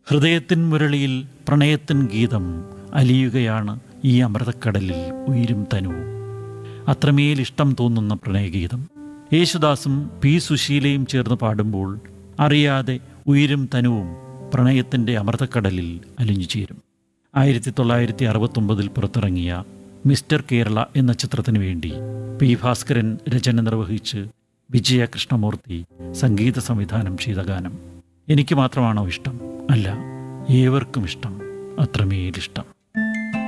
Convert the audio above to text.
ഹൃദയത്തിൻ മുരളിയിൽ പ്രണയത്തിൻ ഗീതം അലിയുകയാണ് ഈ അമൃതക്കടലിൽ ഉയിരും തനുവും അത്രമേൽ ഇഷ്ടം തോന്നുന്ന പ്രണയഗീതം യേശുദാസും പി സുശീലയും ചേർന്ന് പാടുമ്പോൾ അറിയാതെ ഉയിരും തനുവും പ്രണയത്തിൻ്റെ അമൃതക്കടലിൽ അലിഞ്ഞു ചേരും ആയിരത്തി തൊള്ളായിരത്തി അറുപത്തൊമ്പതിൽ പുറത്തിറങ്ങിയ മിസ്റ്റർ കേരള എന്ന ചിത്രത്തിനു വേണ്ടി പി ഭാസ്കരൻ രചന നിർവഹിച്ച് വിജയ കൃഷ്ണമൂർത്തി സംഗീത സംവിധാനം ചെയ്ത ഗാനം എനിക്ക് മാത്രമാണോ ഇഷ്ടം അല്ല ഏവർക്കും ഇഷ്ടം അത്രമേലിഷ്ടം